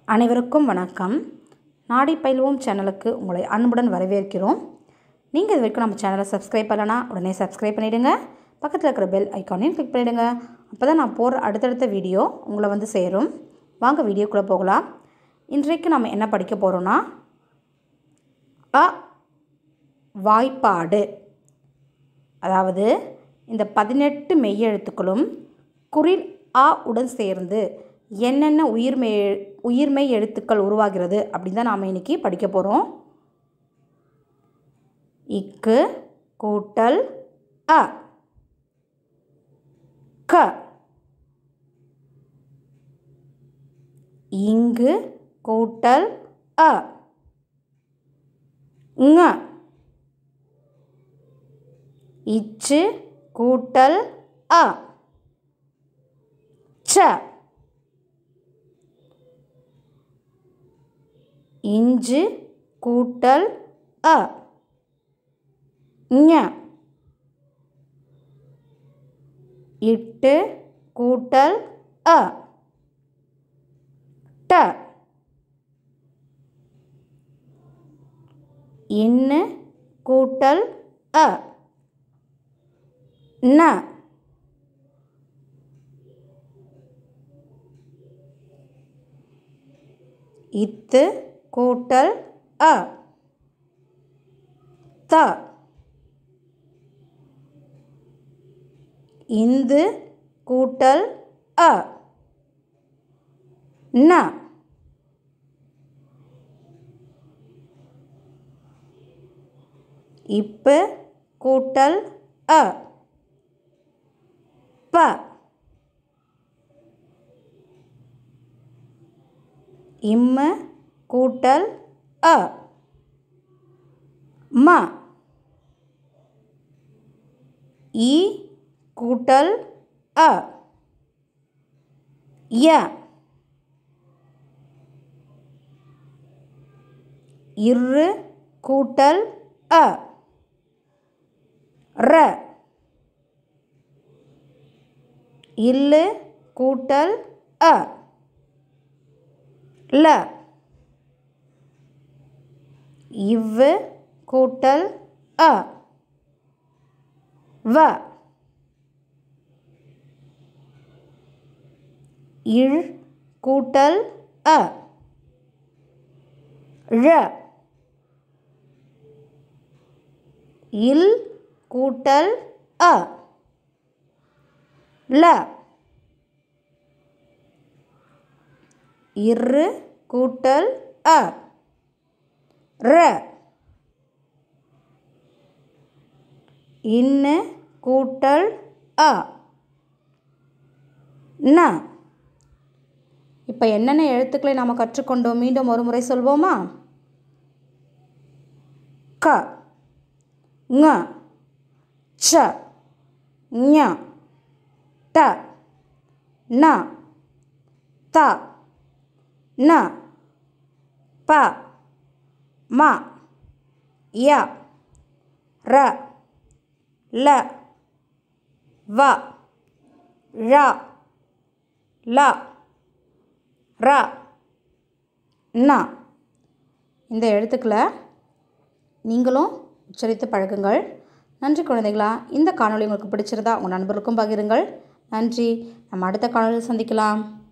அனைவருக்கும் வணக்கம் நாடி பயில்வோம் சேனலுக்கு உங்களை அன்புடன் வரவேற்கிறோம் நீங்கள் இது வரைக்கும் நம்ம சேனலை சப்ஸ்கிரைப் பண்ணலனா உடனே சப்ஸ்கிரைப் பண்ணிவிடுங்க பக்கத்தில் இருக்கிற பெல் ஐக்கானையும் கிளிக் பண்ணிவிடுங்க அப்போ தான் நான் போகிற அடுத்தடுத்த வீடியோ உங்களை வந்து சேரும் வாங்க வீடியோக்குள்ளே போகலாம் இன்றைக்கு நம்ம என்ன படிக்க போகிறோன்னா அ வாய்ப்பாடு அதாவது இந்த பதினெட்டு மெய்யெழுத்துக்களும் குறில் ஆ உடன் சேர்ந்து என்னென்ன உயிர்மெய் உயிர்மெய் எழுத்துக்கள் உருவாகிறது அப்படின்னு தான் நாம் இன்றைக்கி படிக்க போகிறோம் இக்கு கூட்டல் அ க இங்கு கூட்டல் அ ங இச்சு கூட்டல் அ ச இஞ்சு கூட்டல் அ ஞ இட்டு கூட்டல் அ ட இன்னு கூட்டல் அ ந இத்து கூட்டல் அ த இந்து கூட்டல் அ ந இப்பு கூட்டல் அ ப இம்மு கூட்டல் அ ம இ கூட்டல் அ ய இரு கூட்டல் அ ர இல்லு கூட்டல் அ ல இவ்வு கூட்டல் அ வ இழ் கூட்டல் அ ழ இல் கூட்டல் அ ல இரு கூட்டல் அ ர இன்னு கூட்டல் அ ந இப்போ என்னென்ன எழுத்துக்களை நாம் கற்றுக்கொண்டோம் மீண்டும் ஒரு முறை சொல்வோமா க ங ச ஞ ட ந த ந ப ம ய ர ல வ ழ ல ர ந இந்த எழுத்துக்களை நீங்களும் உச்சரித்து பழகுங்கள் நன்றி குழந்தைகளா இந்த காணொளி உங்களுக்கு பிடிச்சிருந்தா உங்கள் நண்பர்களுக்கும் பகிருங்கள் நன்றி நம்ம அடுத்த காணொலியில் சந்திக்கலாம்